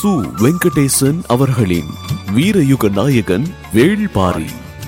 சு வெங்கடேசன் அவர்களின் வீரயுக நாயகன் வேள்பாரி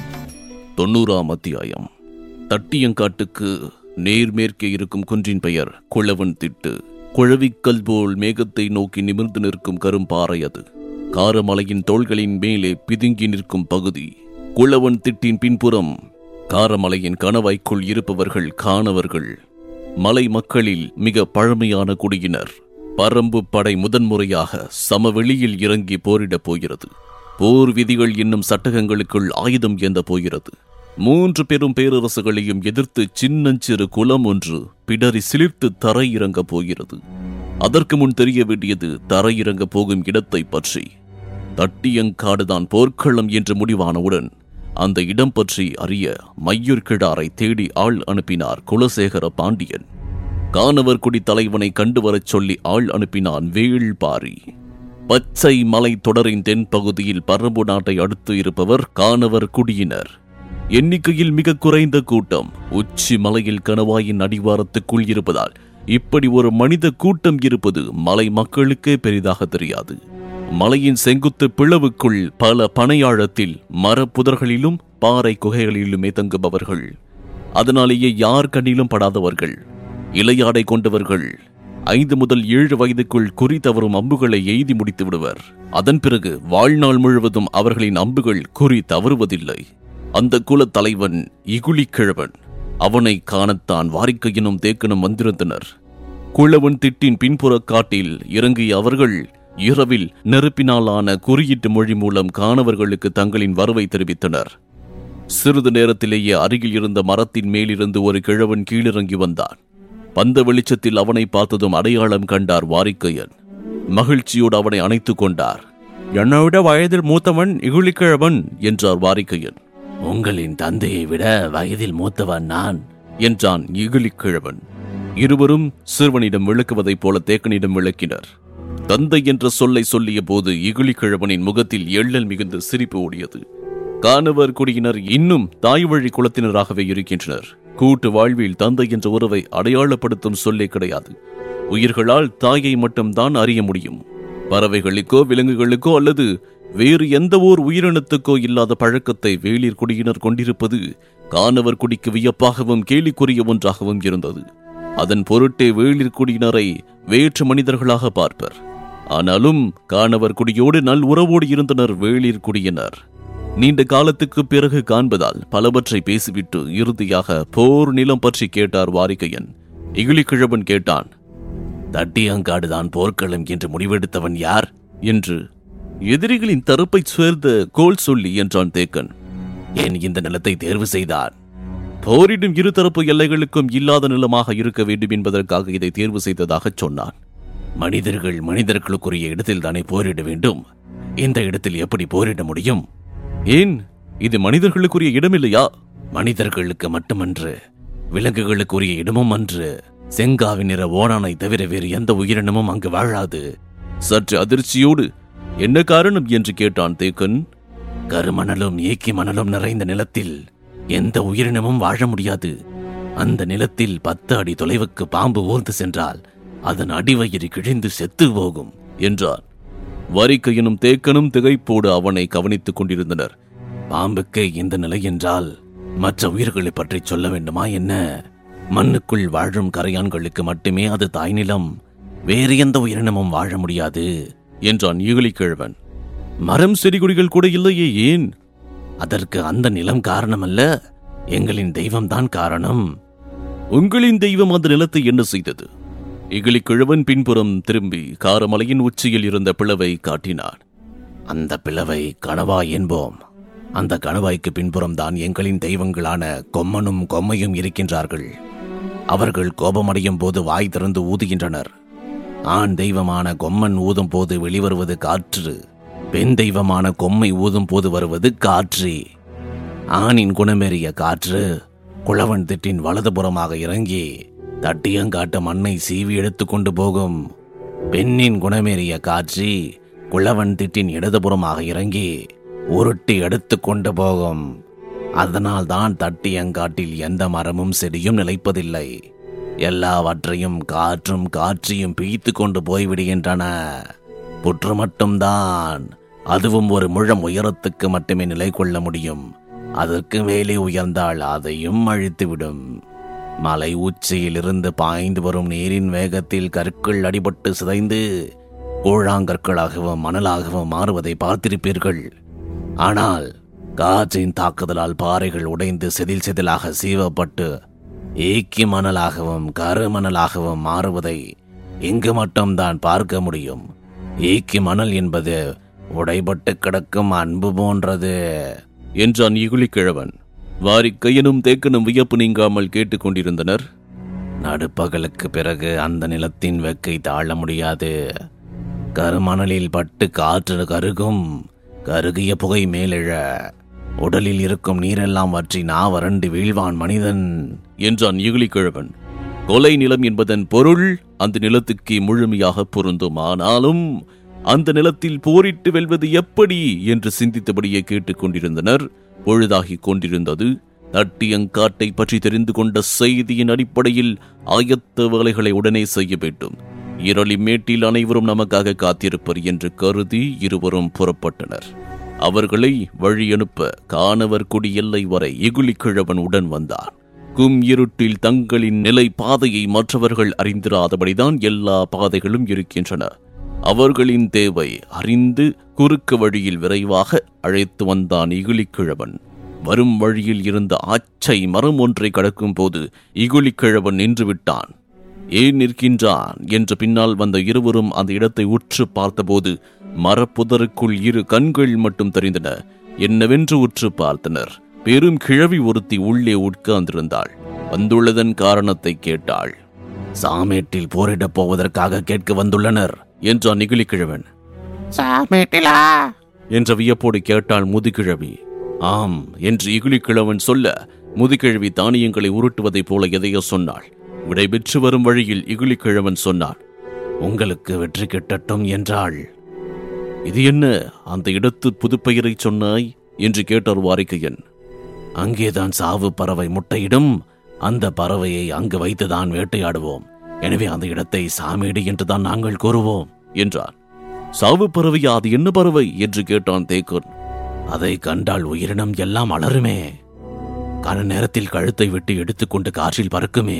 தொண்ணூறாம் அத்தியாயம் தட்டியங்காட்டுக்கு நேர்மேற்கே இருக்கும் குன்றின் பெயர் குளவன் திட்டு குழவிக்கல் போல் மேகத்தை நோக்கி நிமிர்ந்து நிற்கும் கரும்பாறை அது காரமலையின் தோள்களின் மேலே பிதுங்கி நிற்கும் பகுதி குளவன் திட்டின் பின்புறம் காரமலையின் கணவாய்க்குள் இருப்பவர்கள் காணவர்கள் மலை மக்களில் மிக பழமையான குடியினர் பரம்பு படை முதன்முறையாக சமவெளியில் இறங்கி போரிடப் போகிறது போர் விதிகள் என்னும் சட்டகங்களுக்குள் ஆயுதம் ஏந்த போகிறது மூன்று பெரும் பேரரசுகளையும் எதிர்த்து சின்னஞ்சிறு குலம் ஒன்று பிடரி சிலிர்த்து தரையிறங்கப் போகிறது அதற்கு முன் தெரிய வேண்டியது தரையிறங்க போகும் இடத்தை பற்றி தட்டியங்காடுதான் போர்க்களம் என்று முடிவானவுடன் அந்த இடம் பற்றி அறிய மையூர் கிடாரை தேடி ஆள் அனுப்பினார் குலசேகர பாண்டியன் கானவர்குடி தலைவனை கண்டு வரச் சொல்லி ஆள் அனுப்பினான் வேள்பாரி பச்சை மலை தொடரின் தென்பகுதியில் பரம்பு நாட்டை அடுத்து இருப்பவர் கானவர் குடியினர் எண்ணிக்கையில் மிக குறைந்த கூட்டம் உச்சி மலையில் கணவாயின் அடிவாரத்துக்குள் இருப்பதால் இப்படி ஒரு மனித கூட்டம் இருப்பது மலை மக்களுக்கே பெரிதாக தெரியாது மலையின் செங்குத்து பிளவுக்குள் பல பனையாழத்தில் மரப்புதர்களிலும் பாறை குகைகளிலுமே தங்குபவர்கள் அதனாலேயே யார் கண்ணிலும் படாதவர்கள் இலையாடை கொண்டவர்கள் ஐந்து முதல் ஏழு வயதுக்குள் குறி தவறும் அம்புகளை எய்தி முடித்து விடுவர் அதன் பிறகு வாழ்நாள் முழுவதும் அவர்களின் அம்புகள் குறி தவறுவதில்லை அந்த குலத் தலைவன் இகுலிக்கிழவன் அவனை காணத்தான் வாரிக்கையினும் தேக்கனும் வந்திருந்தனர் குளவன் திட்டின் பின்புற காட்டில் இறங்கிய அவர்கள் இரவில் நெருப்பினாலான குறியீட்டு மொழி மூலம் காணவர்களுக்கு தங்களின் வரவை தெரிவித்தனர் சிறிது நேரத்திலேயே அருகில் இருந்த மரத்தின் மேலிருந்து ஒரு கிழவன் கீழிறங்கி வந்தான் பந்த வெளிச்சத்தில் அவனை பார்த்ததும் அடையாளம் கண்டார் வாரிக்கையன் மகிழ்ச்சியோடு அவனை அணைத்துக் கொண்டார் என்னை விட வயதில் மூத்தவன் இகுலிக்கிழவன் என்றார் வாரிக்கையன் உங்களின் தந்தையை விட வயதில் மூத்தவன் நான் என்றான் இகுலிக்கிழவன் இருவரும் சிறுவனிடம் விளக்குவதைப் போல தேக்கனிடம் விளக்கினர் தந்தை என்ற சொல்லை சொல்லிய போது இகுலிக்கிழவனின் முகத்தில் எள்ளல் மிகுந்த சிரிப்பு ஓடியது கானவர் குடியினர் இன்னும் தாய் வழி குலத்தினராகவே இருக்கின்றனர் கூட்டு வாழ்வில் தந்தை என்ற உறவை அடையாளப்படுத்தும் சொல்லே கிடையாது உயிர்களால் தாயை மட்டும்தான் அறிய முடியும் பறவைகளுக்கோ விலங்குகளுக்கோ அல்லது வேறு எந்த ஓர் உயிரினத்துக்கோ இல்லாத பழக்கத்தை வேளிர் குடியினர் கொண்டிருப்பது கானவர் குடிக்கு வியப்பாகவும் கேலிக்குரிய ஒன்றாகவும் இருந்தது அதன் பொருட்டே வேளிர் குடியினரை வேற்று மனிதர்களாக பார்ப்பர் ஆனாலும் கானவர் குடியோடு நல் உறவோடு இருந்தனர் வேளிர் குடியினர் நீண்ட காலத்துக்கு பிறகு காண்பதால் பலவற்றை பேசிவிட்டு இறுதியாக போர் நிலம் பற்றி கேட்டார் வாரிகையன் இகிலிக்கிழவன் கேட்டான் தட்டியங்காடுதான் போர்க்களம் என்று முடிவெடுத்தவன் யார் என்று எதிரிகளின் தரப்பைச் சேர்ந்த கோல் சொல்லி என்றான் தேக்கன் ஏன் இந்த நிலத்தை தேர்வு செய்தான் போரிடும் இருதரப்பு எல்லைகளுக்கும் இல்லாத நிலமாக இருக்க வேண்டும் என்பதற்காக இதை தேர்வு செய்ததாகச் சொன்னான் மனிதர்கள் மனிதர்களுக்குரிய இடத்தில் தானே போரிட வேண்டும் இந்த இடத்தில் எப்படி போரிட முடியும் ஏன் இது மனிதர்களுக்குரிய இடமில்லையா மனிதர்களுக்கு மட்டுமன்று விலங்குகளுக்குரிய இடமும் அன்று செங்காவி நிற ஓனானை தவிர வேறு எந்த உயிரினமும் அங்கு வாழாது சற்று அதிர்ச்சியோடு என்ன காரணம் என்று கேட்டான் தேக்கன் கருமணலும் ஏக்கி மணலும் நிறைந்த நிலத்தில் எந்த உயிரினமும் வாழ முடியாது அந்த நிலத்தில் பத்து அடி தொலைவுக்கு பாம்பு ஊர்ந்து சென்றால் அதன் அடிவயிறு கிழிந்து செத்து போகும் என்றான் வரிக்கையனும் தேக்கனும் திகைப்போடு அவனை கவனித்துக் கொண்டிருந்தனர் பாம்புக்கு இந்த நிலை என்றால் மற்ற உயிர்களை பற்றி சொல்ல வேண்டுமா என்ன மண்ணுக்குள் வாழும் கரையான்களுக்கு மட்டுமே அது தாய்நிலம் வேறு எந்த உயிரினமும் வாழ முடியாது என்றான் ஈகலிக்கிழவன் மரம் செடிகொடிகள் கூட இல்லையே ஏன் அதற்கு அந்த நிலம் காரணமல்ல எங்களின் தெய்வம்தான் காரணம் உங்களின் தெய்வம் அந்த நிலத்தை என்ன செய்தது இகிலி கிழவன் பின்புறம் திரும்பி காரமலையின் உச்சியில் இருந்த பிளவை காட்டினான் அந்த பிளவை கணவாய் என்போம் அந்த கணவாய்க்கு பின்புறம் தான் எங்களின் தெய்வங்களான கொம்மனும் கொம்மையும் இருக்கின்றார்கள் அவர்கள் கோபமடையும் போது வாய் திறந்து ஊதுகின்றனர் ஆண் தெய்வமான கொம்மன் ஊதும் போது வெளிவருவது காற்று பெண் தெய்வமான கொம்மை ஊதும் போது வருவது காற்று ஆணின் குணமெறிய காற்று குளவன் திட்டின் வலதுபுறமாக இறங்கி தட்டியங்காட்டு மண்ணை சீவி எடுத்துக்கொண்டு போகும் பெண்ணின் குணமேறிய காட்சி குளவன் திட்டின் இடதுபுறமாக இறங்கி உருட்டி எடுத்துக்கொண்டு போகும் அதனால் தான் தட்டியங்காட்டில் எந்த மரமும் செடியும் நிலைப்பதில்லை எல்லாவற்றையும் காற்றும் காற்றியும் பிய்த்து கொண்டு போய்விடுகின்றன புற்று மட்டும்தான் அதுவும் ஒரு முழம் உயரத்துக்கு மட்டுமே நிலை கொள்ள முடியும் அதற்கு மேலே உயர்ந்தால் அதையும் அழித்துவிடும் மலை உச்சியிலிருந்து பாய்ந்து வரும் நீரின் வேகத்தில் கற்கள் அடிபட்டு சிதைந்து கூழாங்கற்களாகவும் மணலாகவும் மாறுவதை பார்த்திருப்பீர்கள் ஆனால் காற்றின் தாக்குதலால் பாறைகள் உடைந்து செதில் செதிலாக சீவப்பட்டு ஈக்கி மணலாகவும் கருமணலாகவும் மாறுவதை இங்கு மட்டும்தான் பார்க்க முடியும் ஈக்கி மணல் என்பது உடைபட்டு கிடக்கும் அன்பு போன்றது என்றான் இகுலிக்கிழவன் வாரிக்கையனும் தேக்கனும் வியப்பு நீங்காமல் கேட்டுக்கொண்டிருந்தனர் நடுப்பகலுக்கு பிறகு அந்த நிலத்தின் வெக்கை தாழ முடியாது கருமணலில் பட்டு காற்று கருகும் கருகிய புகை மேலெழ உடலில் இருக்கும் நீரெல்லாம் வற்றி நா வறண்டு வீழ்வான் மனிதன் என்றான் இகுலிக்கிழவன் கொலை நிலம் என்பதன் பொருள் அந்த நிலத்துக்கு முழுமையாக பொருந்தும் ஆனாலும் அந்த நிலத்தில் போரிட்டு வெல்வது எப்படி என்று சிந்தித்தபடியே கேட்டுக்கொண்டிருந்தனர் பொழுதாகிக் கொண்டிருந்தது தட்டியங்காட்டை பற்றி தெரிந்து கொண்ட செய்தியின் அடிப்படையில் ஆயத்த வேலைகளை உடனே செய்ய வேண்டும் இரளி மேட்டில் அனைவரும் நமக்காக காத்திருப்பர் என்று கருதி இருவரும் புறப்பட்டனர் அவர்களை வழியனுப்ப காணவர் குடி எல்லை வரை எகுலிக்கிழவன் உடன் வந்தான் கும் இருட்டில் தங்களின் நிலை பாதையை மற்றவர்கள் அறிந்திராதபடிதான் எல்லா பாதைகளும் இருக்கின்றன அவர்களின் தேவை அறிந்து குறுக்கு வழியில் விரைவாக அழைத்து வந்தான் இகுலிக்கிழவன் வரும் வழியில் இருந்த ஆச்சை மரம் ஒன்றை கடக்கும் போது இகுலிக்கிழவன் நின்று விட்டான் ஏன் நிற்கின்றான் என்று பின்னால் வந்த இருவரும் அந்த இடத்தை உற்று பார்த்தபோது மரப்புதருக்குள் இரு கண்கள் மட்டும் தெரிந்தன என்னவென்று உற்று பார்த்தனர் பெரும் கிழவி ஒருத்தி உள்ளே உட்கார்ந்திருந்தாள் வந்துள்ளதன் காரணத்தை கேட்டாள் சாமேட்டில் போரிடப் போவதற்காக கேட்க வந்துள்ளனர் என்றான் நெகிழிக்கிழவன் சாமேட்டிலா என்ற வியப்போடு கேட்டாள் முதுகிழவி ஆம் என்று இகுலிக்கிழவன் சொல்ல முதுகிழவி தானியங்களை உருட்டுவதைப் போல எதையோ சொன்னாள் விடைபெற்று வரும் வழியில் இகுலிக்கிழவன் சொன்னான் உங்களுக்கு வெற்றி கிட்டட்டும் என்றாள் இது என்ன அந்த இடத்து புதுப்பெயரை சொன்னாய் என்று கேட்டார் வாரிக்கையன் அங்கேதான் சாவு பறவை முட்டையிடும் அந்த பறவையை அங்கு வைத்துதான் வேட்டையாடுவோம் எனவே அந்த இடத்தை சாமேடு என்றுதான் நாங்கள் கூறுவோம் என்றான் சாவு பறவையா அது என்ன பறவை என்று கேட்டான் தேக்கன் அதை கண்டால் உயிரினம் எல்லாம் அலறுமே கன நேரத்தில் கழுத்தை விட்டு எடுத்துக்கொண்டு காற்றில் பறக்குமே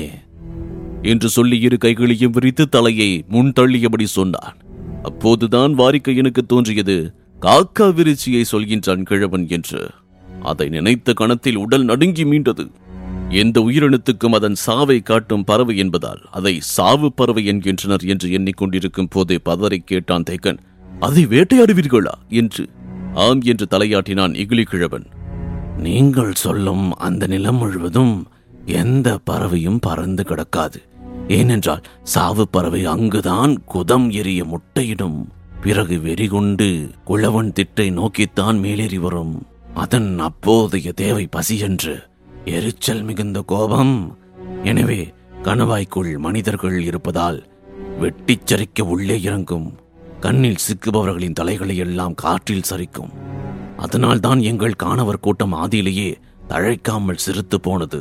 என்று சொல்லி இரு கைகளையும் விரித்து தலையை முன் தள்ளியபடி சொன்னான் அப்போதுதான் வாரிக்கையனுக்கு தோன்றியது காக்கா விரிச்சியை சொல்கின்றான் கிழவன் என்று அதை நினைத்த கணத்தில் உடல் நடுங்கி மீண்டது எந்த உயிரினத்துக்கும் அதன் சாவை காட்டும் பறவை என்பதால் அதை சாவு பறவை என்கின்றனர் என்று எண்ணிக்கொண்டிருக்கும் போதே பதரை கேட்டான் தேக்கன் அதை வேட்டையாடுவீர்களா என்று ஆம் என்று தலையாட்டினான் இகிலி கிழவன் நீங்கள் சொல்லும் அந்த நிலம் முழுவதும் எந்த பறவையும் பறந்து கிடக்காது ஏனென்றால் சாவு பறவை அங்குதான் குதம் எரிய முட்டையிடும் பிறகு வெறிகொண்டு குளவன் திட்டை நோக்கித்தான் மேலேறி வரும் அதன் அப்போதைய தேவை பசி என்று எரிச்சல் மிகுந்த கோபம் எனவே கணவாய்க்குள் மனிதர்கள் இருப்பதால் வெட்டிச் சரிக்க உள்ளே இறங்கும் கண்ணில் சிக்குபவர்களின் தலைகளை எல்லாம் காற்றில் சரிக்கும் அதனால்தான் எங்கள் காணவர் கூட்டம் ஆதியிலேயே தழைக்காமல் சிறுத்து போனது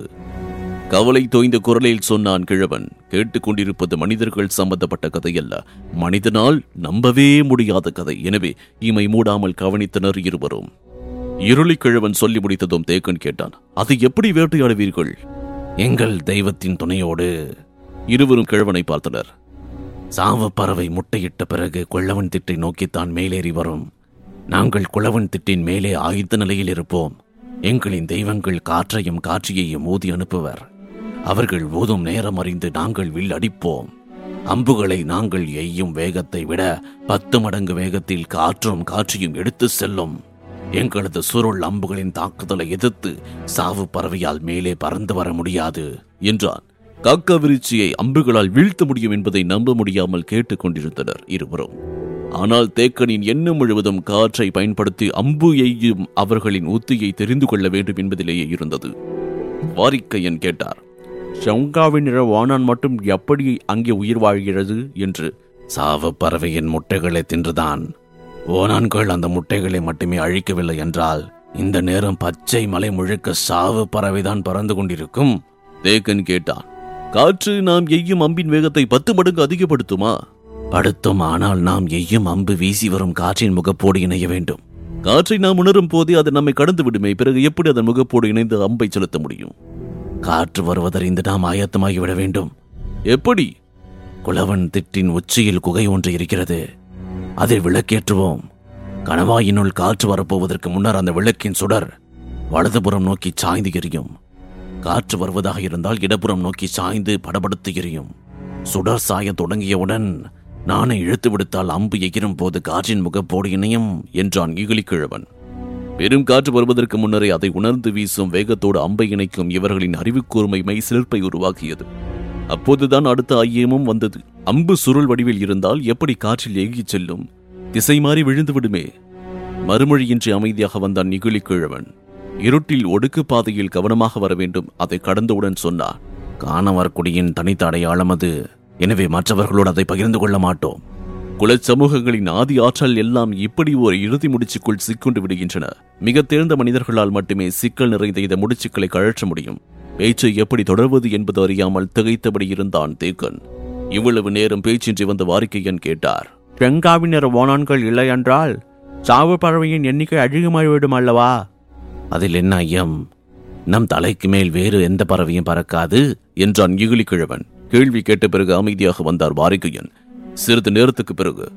கவலை தோய்ந்த குரலில் சொன்னான் கிழவன் கேட்டுக்கொண்டிருப்பது மனிதர்கள் சம்பந்தப்பட்ட கதை அல்ல மனிதனால் நம்பவே முடியாத கதை எனவே இமை மூடாமல் கவனித்தனர் இருவரும் இருளி கிழவன் சொல்லி முடித்ததும் தேக்கன் கேட்டான் அதை எப்படி வேட்டையாடுவீர்கள் எங்கள் தெய்வத்தின் துணையோடு இருவரும் கிழவனை பார்த்தனர் சாவப் பறவை முட்டையிட்ட பிறகு கொள்ளவன் திட்டை நோக்கித்தான் மேலேறி வரும் நாங்கள் குளவன் திட்டின் மேலே ஆயுத நிலையில் இருப்போம் எங்களின் தெய்வங்கள் காற்றையும் காட்சியையும் ஊதி அனுப்புவர் அவர்கள் ஊதும் நேரம் அறிந்து நாங்கள் வில் அடிப்போம் அம்புகளை நாங்கள் எய்யும் வேகத்தை விட பத்து மடங்கு வேகத்தில் காற்றும் காட்சியும் எடுத்து செல்லும் எங்களது சுருள் அம்புகளின் தாக்குதலை எதிர்த்து சாவு பறவையால் மேலே பறந்து வர முடியாது என்றான் காக்கா விருச்சியை அம்புகளால் வீழ்த்த முடியும் என்பதை நம்ப முடியாமல் கேட்டுக்கொண்டிருந்தனர் இருவரும் ஆனால் தேக்கனின் எண்ணம் முழுவதும் காற்றை பயன்படுத்தி அம்பு எய்யும் அவர்களின் உத்தியை தெரிந்து கொள்ள வேண்டும் என்பதிலேயே இருந்தது வாரிக்கையன் கேட்டார் ஷவுங்காவின் நிற வானான் மட்டும் எப்படி அங்கே உயிர் வாழ்கிறது என்று சாவு பறவையின் முட்டைகளை தின்றுதான் ஓனான்கள் அந்த முட்டைகளை மட்டுமே அழிக்கவில்லை என்றால் இந்த நேரம் பச்சை மலை முழுக்க சாவு பறவைதான் பறந்து கொண்டிருக்கும் தேக்கன் கேட்டான் காற்று நாம் எய்யும் அம்பின் வேகத்தை பத்து மடங்கு அதிகப்படுத்துமா படுத்தும் ஆனால் நாம் எய்யும் அம்பு வீசி வரும் காற்றின் முகப்போடு இணைய வேண்டும் காற்றை நாம் உணரும் போதே அது நம்மை கடந்து விடுமே பிறகு எப்படி அதன் முகப்போடு இணைந்து அம்பை செலுத்த முடியும் காற்று வருவதறிந்து நாம் ஆயத்தமாகிவிட வேண்டும் எப்படி குளவன் திட்டின் உச்சியில் குகை ஒன்று இருக்கிறது அதில் விளக்கேற்றுவோம் கணவாயினுள் காற்று வரப்போவதற்கு முன்னர் அந்த விளக்கின் சுடர் வலதுபுறம் நோக்கி சாய்ந்து எரியும் காற்று வருவதாக இருந்தால் இடப்புறம் நோக்கி சாய்ந்து படபடுத்து எரியும் சுடர் சாய தொடங்கியவுடன் நானை இழுத்து விடுத்தால் அம்பு எகிரும் போது காற்றின் முகப்போடு இணையும் என்றான் இகிலிக்கிழவன் பெரும் காற்று வருவதற்கு முன்னரே அதை உணர்ந்து வீசும் வேகத்தோடு அம்பை இணைக்கும் இவர்களின் அறிவுக்கூர்மை மெய் சிலிர்ப்பை உருவாக்கியது அப்போதுதான் அடுத்த ஐயமும் வந்தது அம்பு சுருள் வடிவில் இருந்தால் எப்படி காற்றில் ஏகிச் செல்லும் திசை மாறி விழுந்து விடுமே மறுமொழியின்றி அமைதியாக வந்தான் நிகுலிக்கிழவன் இருட்டில் ஒடுக்கு பாதையில் கவனமாக வர வேண்டும் அதை கடந்தவுடன் சொன்னார் காணவர்குடியின் தனித்த அடையாளம் அது எனவே மற்றவர்களோடு அதை பகிர்ந்து கொள்ள மாட்டோம் குலச் சமூகங்களின் ஆதி ஆற்றல் எல்லாம் இப்படி ஒரு இறுதி முடிச்சுக்குள் சிக்கொண்டு விடுகின்றன மிக தேர்ந்த மனிதர்களால் மட்டுமே சிக்கல் நிறைந்த இந்த முடிச்சுக்களை கழற்ற முடியும் பேச்சை எப்படி தொடர்வது என்பது அறியாமல் திகைத்தபடி இருந்தான் தேக்கன் இவ்வளவு நேரம் பேச்சின்றி வந்த வாரிக்கையன் கேட்டார் பெங்காவினர் ஓனான்கள் இல்லை என்றால் சாவு பறவையின் எண்ணிக்கை அதிகமாகிவிடும் அல்லவா அதில் என்ன ஐயம் நம் தலைக்கு மேல் வேறு எந்த பறவையும் பறக்காது என்றான் இகிலிக்கிழவன் கேள்வி கேட்ட பிறகு அமைதியாக வந்தார் வாரிக்கையன் சிறிது நேரத்துக்கு பிறகு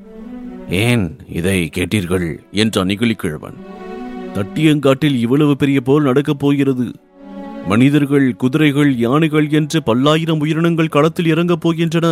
ஏன் இதை கேட்டீர்கள் என்றான் இகிலிக்கிழவன் தட்டியங்காட்டில் இவ்வளவு பெரிய போர் நடக்கப் போகிறது மனிதர்கள் குதிரைகள் யானைகள் என்று பல்லாயிரம் உயிரினங்கள் களத்தில் இறங்கப் போகின்றன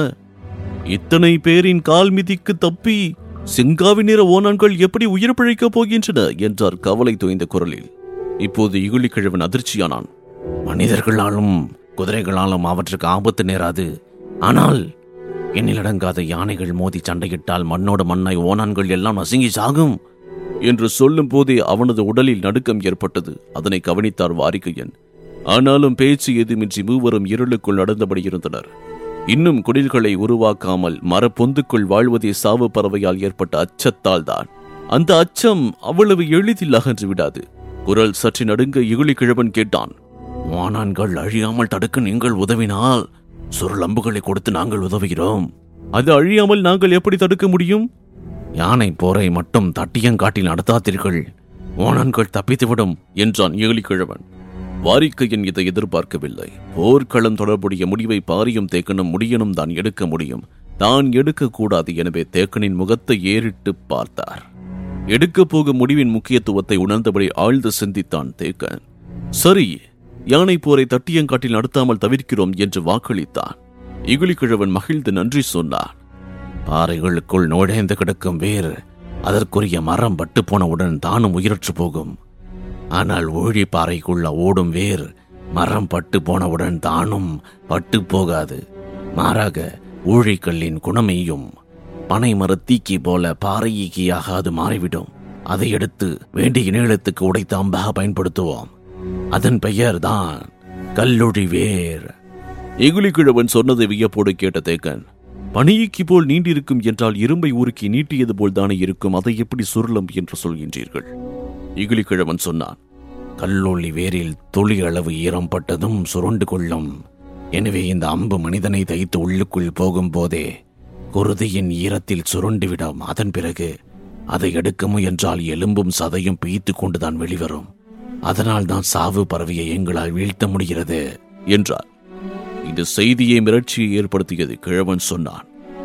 இத்தனை பேரின் கால் மிதிக்கு தப்பி செங்காவி நிற ஓனான்கள் எப்படி உயிர் பிழைக்கப் போகின்றன என்றார் கவலை தோய்ந்த குரலில் இப்போது இகுலிக்கிழவன் அதிர்ச்சியானான் மனிதர்களாலும் குதிரைகளாலும் அவற்றுக்கு ஆபத்து நேராது ஆனால் எண்ணிலடங்காத யானைகள் மோதி சண்டையிட்டால் மண்ணோட மண்ணாய் ஓனான்கள் எல்லாம் நசுங்கி சாகும் என்று சொல்லும் போதே அவனது உடலில் நடுக்கம் ஏற்பட்டது அதனை கவனித்தார் வாரிகையன் ஆனாலும் பேச்சு ஏதுமின்றி மூவரும் இருளுக்குள் நடந்தபடி இருந்தனர் இன்னும் குடில்களை உருவாக்காமல் மரப்பொந்துக்குள் வாழ்வதே சாவு பறவையால் ஏற்பட்ட அச்சத்தால் தான் அந்த அச்சம் அவ்வளவு எளிதில் அகன்று விடாது குரல் சற்று நடுங்க இகுலி கிழவன் கேட்டான் வானான்கள் அழியாமல் தடுக்க நீங்கள் உதவினால் சுருளம்புகளை கொடுத்து நாங்கள் உதவுகிறோம் அது அழியாமல் நாங்கள் எப்படி தடுக்க முடியும் யானை போரை மட்டும் தட்டியங்காட்டில் நடத்தாதீர்கள் ஓனான்கள் தப்பித்துவிடும் என்றான் ஏலிக்கிழவன் வாரிக்கையன் இதை எதிர்பார்க்கவில்லை போர்க்களம் தொடர்புடைய முடிவை பாரியும் தேக்கனும் முடியனும் தான் எடுக்க முடியும் தான் எடுக்கக்கூடாது எனவே தேக்கனின் முகத்தை ஏறிட்டு பார்த்தார் எடுக்கப் போகும் முடிவின் முக்கியத்துவத்தை உணர்ந்தபடி ஆழ்ந்து சிந்தித்தான் தேக்கன் சரி யானை போரை தட்டியங்காட்டில் நடத்தாமல் தவிர்க்கிறோம் என்று வாக்களித்தான் இகுலிக்கிழவன் மகிழ்ந்து நன்றி சொன்னான் பாறைகளுக்குள் நுழைந்து கிடக்கும் வேர் அதற்குரிய மரம் பட்டு போனவுடன் தானும் உயிரற்று போகும் ஆனால் ஊழி பாறைக்குள்ள ஓடும் வேர் மரம் பட்டு போனவுடன் தானும் பட்டு போகாது மாறாக ஊழிக்கல்லின் குணமையும் பனை மரத்தீக்கி போல பாறை ஈக்கியாக அது மாறிவிடும் அதை எடுத்து வேண்டிய நீளத்துக்கு உடைத்த அம்பாக பயன்படுத்துவோம் அதன் பெயர் தான் கல்லுழி வேர் எகுலிக்கிழவன் சொன்னதை வியப்போடு கேட்ட தேக்கன் பனியைக்கு போல் நீண்டிருக்கும் என்றால் இரும்பை உருக்கி நீட்டியது போல் தானே இருக்கும் அதை எப்படி சுருளம் என்று சொல்கின்றீர்கள் இகிலிக்கிழவன் சொன்னான் கல்லொளி வேரில் துளி அளவு ஈரம் பட்டதும் சுருண்டு கொள்ளும் எனவே இந்த அம்பு மனிதனை தைத்து உள்ளுக்குள் போகும்போதே குருதியின் ஈரத்தில் சுருண்டுவிடும் அதன் பிறகு அதை எடுக்க முயன்றால் எலும்பும் சதையும் பீய்த்து கொண்டுதான் வெளிவரும் அதனால் தான் சாவு பறவையை எங்களால் வீழ்த்த முடிகிறது என்றார் இது செய்தியை மிரட்சியை ஏற்படுத்தியது கிழவன் சொன்னான்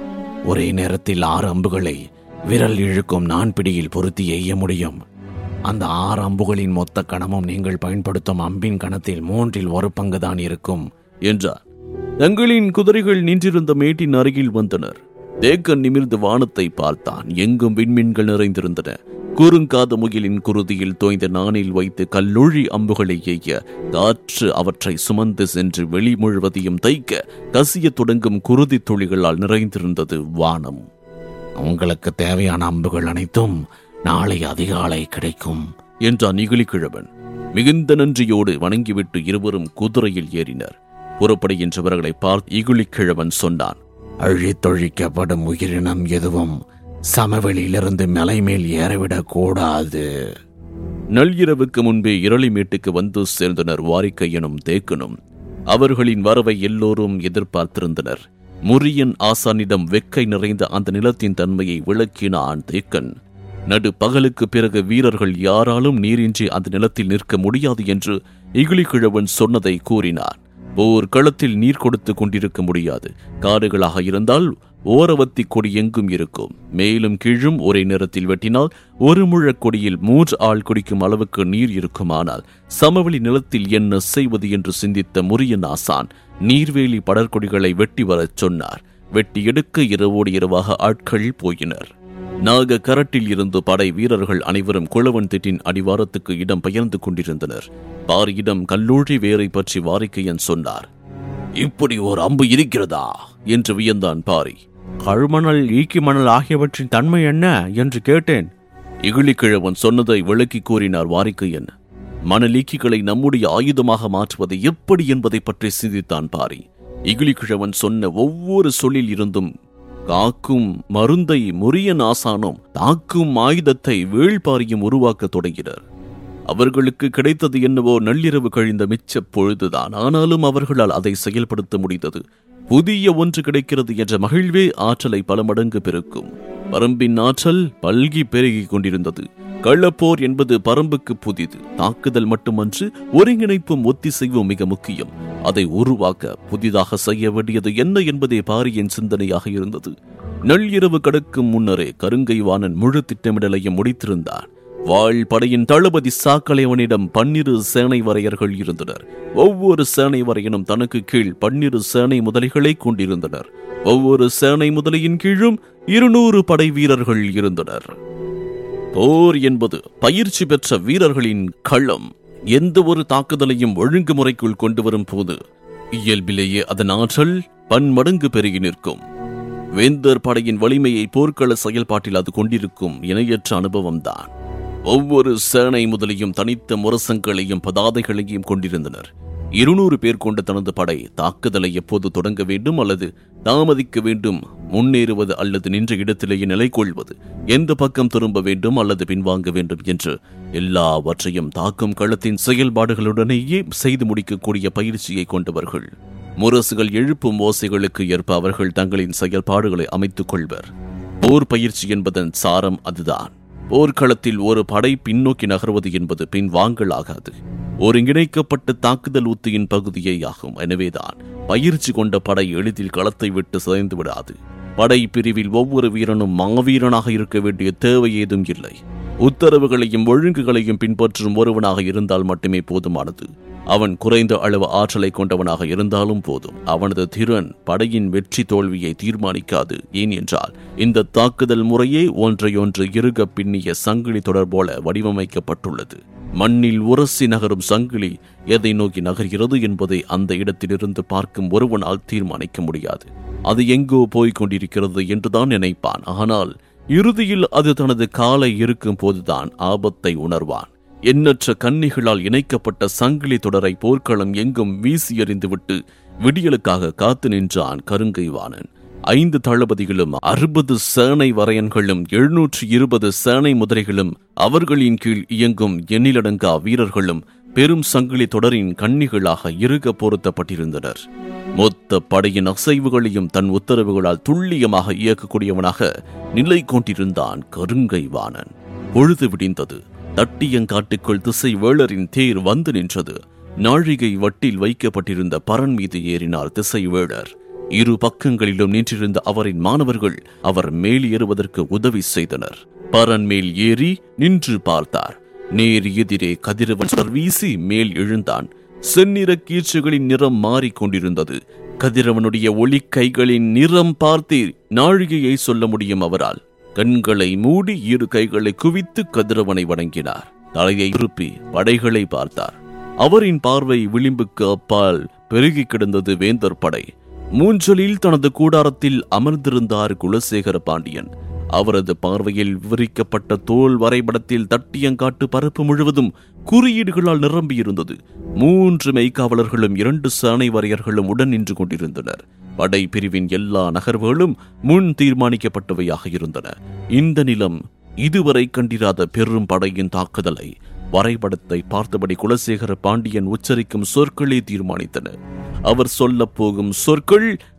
ஒரே நேரத்தில் ஆறு அம்புகளை விரல் இழுக்கும் நான் பிடியில் பொருத்தி எய்ய முடியும் அந்த ஆறு அம்புகளின் மொத்த கணமும் நீங்கள் பயன்படுத்தும் அம்பின் கணத்தில் மூன்றில் ஒரு பங்குதான் இருக்கும் என்றார் தங்களின் குதிரைகள் நின்றிருந்த மேட்டின் அருகில் வந்தனர் தேக்கன் நிமிர்ந்து வானத்தை பார்த்தான் எங்கும் விண்மீன்கள் நிறைந்திருந்தன குறுங்காத முகிலின் குருதியில் தோய்ந்த நாணில் வைத்து கல்லொழி அம்புகளை எய்ய காற்று அவற்றை சுமந்து சென்று வெளி முழுவதையும் தைக்க கசிய தொடங்கும் குருதி துளிகளால் நிறைந்திருந்தது வானம் உங்களுக்கு தேவையான அம்புகள் அனைத்தும் நாளை அதிகாலை கிடைக்கும் என்றான் இகிலிக்கிழவன் மிகுந்த நன்றியோடு வணங்கிவிட்டு இருவரும் குதிரையில் ஏறினர் புறப்படுகின்றவர்களை பார்த்து இகுலிக்கிழவன் சொன்னான் அழித்தொழிக்கப்படும் உயிரினம் எதுவும் சமவெளியிலிருந்து மலை மேல் ஏறவிடக் கூடாது நள்ளிரவுக்கு முன்பே இரளிமேட்டுக்கு வந்து சேர்ந்தனர் வாரிக்கையனும் தேக்கனும் அவர்களின் வரவை எல்லோரும் எதிர்பார்த்திருந்தனர் முரியன் ஆசானிடம் வெக்கை நிறைந்த அந்த நிலத்தின் தன்மையை விளக்கினான் தேக்கன் நடு பகலுக்கு பிறகு வீரர்கள் யாராலும் நீரின்றி அந்த நிலத்தில் நிற்க முடியாது என்று இகிலிக்கிழவன் சொன்னதை கூறினார் போர் களத்தில் நீர் கொடுத்து கொண்டிருக்க முடியாது காடுகளாக இருந்தால் ஓரவத்தி கொடி எங்கும் இருக்கும் மேலும் கீழும் ஒரே நேரத்தில் வெட்டினால் ஒரு முழக் கொடியில் மூன்று ஆள் குடிக்கும் அளவுக்கு நீர் இருக்குமானால் சமவெளி நிலத்தில் என்ன செய்வது என்று சிந்தித்த முரியன் ஆசான் நீர்வேலி படர்கொடிகளை வெட்டி வரச் சொன்னார் வெட்டி எடுக்க இரவோடு இரவாக ஆட்கள் போயினர் நாக கரட்டில் இருந்து படை வீரர்கள் அனைவரும் குளவன் திட்டின் அடிவாரத்துக்கு இடம் பெயர்ந்து கொண்டிருந்தனர் பாரியிடம் கல்லூரி வேரை பற்றி வாரிக்கையன் சொன்னார் இப்படி ஒரு அம்பு இருக்கிறதா என்று வியந்தான் பாரி கழுமணல் ஈக்கி மணல் ஆகியவற்றின் தன்மை என்ன என்று கேட்டேன் இகிலிக்கிழவன் சொன்னதை விளக்கி கூறினார் வாரிக்கையன் மணலீக்கிகளை நம்முடைய ஆயுதமாக மாற்றுவது எப்படி என்பதை பற்றி சிந்தித்தான் பாரி இகிலிக்கிழவன் சொன்ன ஒவ்வொரு சொல்லில் இருந்தும் காக்கும் மருந்தை முரியன் ஆசானும் தாக்கும் ஆயுதத்தை வேள்பாரியும் உருவாக்கத் தொடங்கினர் அவர்களுக்கு கிடைத்தது என்னவோ நள்ளிரவு கழிந்த மிச்சப் பொழுதுதான் ஆனாலும் அவர்களால் அதை செயல்படுத்த முடிந்தது புதிய ஒன்று கிடைக்கிறது என்ற மகிழ்வே ஆற்றலை பல மடங்கு பெருக்கும் பரம்பின் ஆற்றல் பல்கி பெருகிக் கொண்டிருந்தது கள்ளப்போர் என்பது பரம்புக்கு புதிது தாக்குதல் மட்டுமன்று ஒருங்கிணைப்பும் ஒத்திசைவும் மிக முக்கியம் அதை உருவாக்க புதிதாக செய்ய வேண்டியது என்ன என்பதே பாரியின் சிந்தனையாக இருந்தது நள்ளிரவு கடக்கும் முன்னரே கருங்கை வாணன் முழு திட்டமிடலையும் முடித்திருந்தான் வாழ் படையின் தளபதி சாக்கலைவனிடம் பன்னிரு சேனை வரையர்கள் இருந்தனர் ஒவ்வொரு சேனை வரையனும் தனக்கு கீழ் பன்னிரு சேனை முதலிகளை கொண்டிருந்தனர் ஒவ்வொரு சேனை முதலியின் கீழும் இருநூறு படை வீரர்கள் இருந்தனர் போர் என்பது பயிற்சி பெற்ற வீரர்களின் களம் எந்த ஒரு தாக்குதலையும் ஒழுங்குமுறைக்குள் கொண்டு வரும் போது இயல்பிலேயே அதன் ஆற்றல் பன்மடங்கு பெருகி நிற்கும் வேந்தர் படையின் வலிமையை போர்க்கள செயல்பாட்டில் அது கொண்டிருக்கும் இணையற்ற அனுபவம்தான் ஒவ்வொரு சேனை முதலையும் தனித்த முரசங்களையும் பதாதைகளையும் கொண்டிருந்தனர் இருநூறு பேர் கொண்ட தனது படை தாக்குதலை எப்போது தொடங்க வேண்டும் அல்லது தாமதிக்க வேண்டும் முன்னேறுவது அல்லது நின்ற இடத்திலேயே நிலை கொள்வது எந்த பக்கம் திரும்ப வேண்டும் அல்லது பின்வாங்க வேண்டும் என்று எல்லாவற்றையும் தாக்கும் களத்தின் செயல்பாடுகளுடனேயே செய்து முடிக்கக்கூடிய பயிற்சியை கொண்டவர்கள் முரசுகள் எழுப்பும் ஓசைகளுக்கு ஏற்ப அவர்கள் தங்களின் செயல்பாடுகளை அமைத்துக் கொள்வர் போர் பயிற்சி என்பதன் சாரம் அதுதான் போர்க்களத்தில் ஒரு படை பின்னோக்கி நகர்வது என்பது பின்வாங்கலாகாது ஒருங்கிணைக்கப்பட்ட தாக்குதல் உத்தியின் பகுதியே ஆகும் எனவேதான் பயிற்சி கொண்ட படை எளிதில் களத்தை விட்டு சிதைந்து விடாது படை பிரிவில் ஒவ்வொரு வீரனும் மாவீரனாக இருக்க வேண்டிய தேவை ஏதும் இல்லை உத்தரவுகளையும் ஒழுங்குகளையும் பின்பற்றும் ஒருவனாக இருந்தால் மட்டுமே போதுமானது அவன் குறைந்த அளவு ஆற்றலை கொண்டவனாக இருந்தாலும் போதும் அவனது திறன் படையின் வெற்றி தோல்வியை தீர்மானிக்காது ஏன் என்றால் இந்த தாக்குதல் முறையே ஒன்றையொன்று இறுக பின்னிய சங்கிலி தொடர் போல வடிவமைக்கப்பட்டுள்ளது மண்ணில் உரசி நகரும் சங்கிலி எதை நோக்கி நகர்கிறது என்பதை அந்த இடத்திலிருந்து பார்க்கும் ஒருவனால் தீர்மானிக்க முடியாது அது எங்கோ போய்க் கொண்டிருக்கிறது என்றுதான் நினைப்பான் ஆனால் இறுதியில் அது தனது காலை இருக்கும் போதுதான் ஆபத்தை உணர்வான் எண்ணற்ற கன்னிகளால் இணைக்கப்பட்ட சங்கிலி தொடரை போர்க்களம் எங்கும் வீசி எறிந்துவிட்டு விடியலுக்காக காத்து நின்றான் கருங்கை வாணன் ஐந்து தளபதிகளும் அறுபது சேனை வரையன்களும் எழுநூற்று இருபது சேனை முதிரைகளும் அவர்களின் கீழ் இயங்கும் எண்ணிலடங்கா வீரர்களும் பெரும் சங்கிலி தொடரின் கன்னிகளாக இறுக பொருத்தப்பட்டிருந்தனர் மொத்த படையின் அசைவுகளையும் தன் உத்தரவுகளால் துல்லியமாக இயக்கக்கூடியவனாக நிலை கொண்டிருந்தான் கருங்கை வாணன் பொழுது விடிந்தது தட்டியங்காட்டுக்குள் திசை வேளரின் தேர் வந்து நின்றது நாழிகை வட்டில் வைக்கப்பட்டிருந்த பரன் மீது ஏறினார் திசை வேளர் இரு பக்கங்களிலும் நின்றிருந்த அவரின் மாணவர்கள் அவர் மேல் ஏறுவதற்கு உதவி செய்தனர் பரன் மேல் ஏறி நின்று பார்த்தார் நேர் எதிரே கதிரவன் சுடர் வீசி மேல் எழுந்தான் செந்நிற கீற்றுகளின் நிறம் மாறிக்கொண்டிருந்தது கதிரவனுடைய ஒளி கைகளின் நிறம் பார்த்து நாழிகையை சொல்ல முடியும் அவரால் கண்களை மூடி இரு கைகளை குவித்து கதிரவனை வணங்கினார் தலையை திருப்பி படைகளை பார்த்தார் அவரின் பார்வை விளிம்புக்கு அப்பால் பெருகி கிடந்தது வேந்தர் படை மூஞ்சலில் தனது கூடாரத்தில் அமர்ந்திருந்தார் குலசேகர பாண்டியன் அவரது பார்வையில் விவரிக்கப்பட்ட தோல் வரைபடத்தில் தட்டியங்காட்டு பரப்பு முழுவதும் குறியீடுகளால் நிரம்பியிருந்தது மூன்று மெய்க்காவலர்களும் இரண்டு சாணை வரையர்களும் உடன் நின்று கொண்டிருந்தனர் படை பிரிவின் எல்லா நகர்வுகளும் முன் தீர்மானிக்கப்பட்டவையாக இருந்தன இந்த நிலம் இதுவரை கண்டிராத பெரும் படையின் தாக்குதலை வரைபடத்தை பார்த்தபடி குலசேகர பாண்டியன் உச்சரிக்கும் சொற்களே தீர்மானித்தன அவர் சொல்லப் போகும் சொற்கள்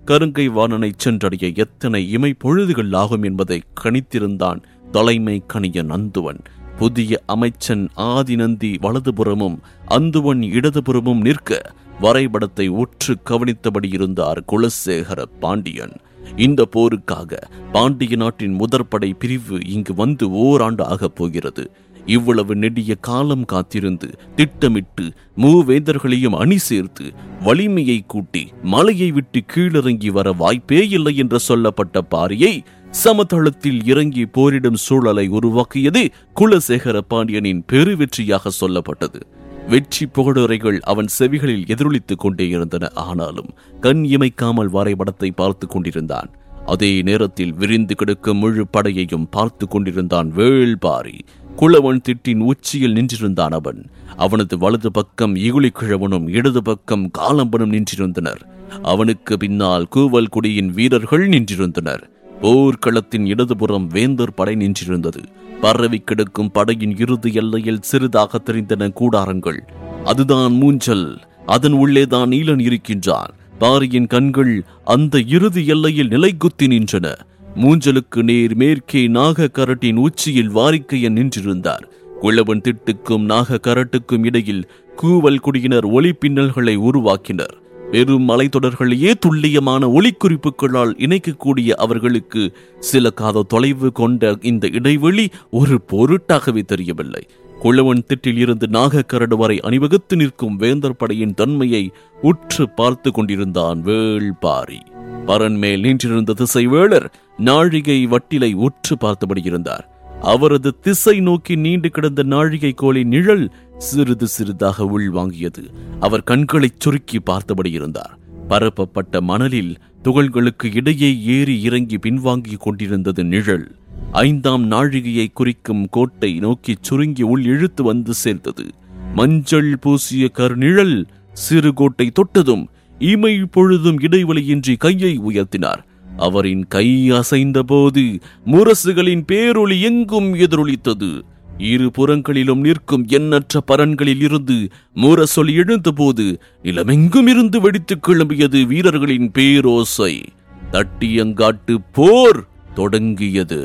கருங்கை வாணனை சென்றடைய எத்தனை இமை பொழுதுகள் ஆகும் என்பதை கணித்திருந்தான் தலைமை கணிய நந்துவன் புதிய அமைச்சன் ஆதிநந்தி வலதுபுறமும் அந்துவன் இடதுபுறமும் நிற்க வரைபடத்தை உற்று கவனித்தபடி இருந்தார் குலசேகர பாண்டியன் இந்த போருக்காக பாண்டிய நாட்டின் முதற்படை பிரிவு இங்கு வந்து ஓராண்டு ஆகப் போகிறது இவ்வளவு நெடிய காலம் காத்திருந்து திட்டமிட்டு மூவேந்தர்களையும் அணி சேர்த்து வலிமையை கூட்டி மலையை விட்டு கீழிறங்கி வர வாய்ப்பே இல்லை என்று சொல்லப்பட்ட பாரியை சமதளத்தில் இறங்கி போரிடும் சூழலை உருவாக்கியது குலசேகர பாண்டியனின் பெருவெற்றியாக சொல்லப்பட்டது வெற்றி புகழுரைகள் அவன் செவிகளில் எதிரொலித்துக் கொண்டே இருந்தன ஆனாலும் கண் இமைக்காமல் வரைபடத்தை பார்த்து கொண்டிருந்தான் அதே நேரத்தில் விரிந்து கிடக்கும் முழு படையையும் பார்த்து கொண்டிருந்தான் வேள்பாரி குளவன் திட்டின் உச்சியில் நின்றிருந்தான் அவன் அவனது வலது பக்கம் இகுலி கிழவனும் இடது பக்கம் காலம்பனும் நின்றிருந்தனர் அவனுக்கு பின்னால் கூவல் குடியின் வீரர்கள் நின்றிருந்தனர் போர்க்களத்தின் இடதுபுறம் வேந்தர் படை நின்றிருந்தது பரவி கிடக்கும் படையின் இறுதி எல்லையில் சிறிதாக தெரிந்தன கூடாரங்கள் அதுதான் மூஞ்சல் அதன் உள்ளேதான் நீலன் இருக்கின்றான் பாரியின் கண்கள் அந்த இறுதி எல்லையில் நிலைகுத்தி நின்றன மூஞ்சலுக்கு நேர் மேற்கே நாக கரட்டின் உச்சியில் வாரிக்கையன் நின்றிருந்தார் குளவன் திட்டுக்கும் நாக கரட்டுக்கும் இடையில் கூவல் குடியினர் ஒளி பின்னல்களை உருவாக்கினர் பெரும் மலைத்தொடர்களையே துல்லியமான ஒளிக்குறிப்புகளால் இணைக்கக்கூடிய அவர்களுக்கு சில காத தொலைவு கொண்ட இந்த இடைவெளி ஒரு பொருட்டாகவே தெரியவில்லை குளவன் திட்டில் இருந்து நாகக்கரடு வரை அணிவகுத்து நிற்கும் வேந்தர் படையின் தன்மையை உற்று பார்த்து கொண்டிருந்தான் வேள்பாரி பரன் மேல் நின்றிருந்த திசைவேளர் நாழிகை வட்டிலை உற்று பார்த்தபடி இருந்தார் அவரது திசை நோக்கி நீண்டு கிடந்த நாழிகை கோலின் நிழல் சிறிது சிறிதாக உள்வாங்கியது அவர் கண்களைச் சுருக்கி பார்த்தபடி இருந்தார் பரப்பப்பட்ட மணலில் துகள்களுக்கு இடையே ஏறி இறங்கி பின்வாங்கிக் கொண்டிருந்தது நிழல் ஐந்தாம் நாழிகையை குறிக்கும் கோட்டை நோக்கி சுருங்கி உள் இழுத்து வந்து சேர்ந்தது மஞ்சள் பூசிய கருநிழல் சிறு கோட்டை தொட்டதும் இமை பொழுதும் இடைவெளியின்றி கையை உயர்த்தினார் அவரின் கை அசைந்த போது முரசுகளின் பேரொளி எங்கும் எதிரொலித்தது இரு புறங்களிலும் நிற்கும் எண்ணற்ற பரன்களில் இருந்து முரசொலி எழுந்தபோது நிலமெங்கும் இருந்து வெடித்துக் கிளம்பியது வீரர்களின் பேரோசை தட்டியங்காட்டு போர் தொடங்கியது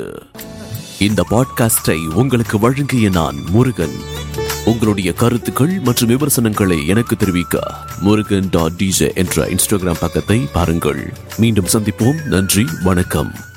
இந்த பாட்காஸ்டை உங்களுக்கு வழங்கிய நான் முருகன் உங்களுடைய கருத்துக்கள் மற்றும் விமர்சனங்களை எனக்கு தெரிவிக்க முருகன் டாட் டிஜே என்ற இன்ஸ்டாகிராம் பக்கத்தை பாருங்கள் மீண்டும் சந்திப்போம் நன்றி வணக்கம்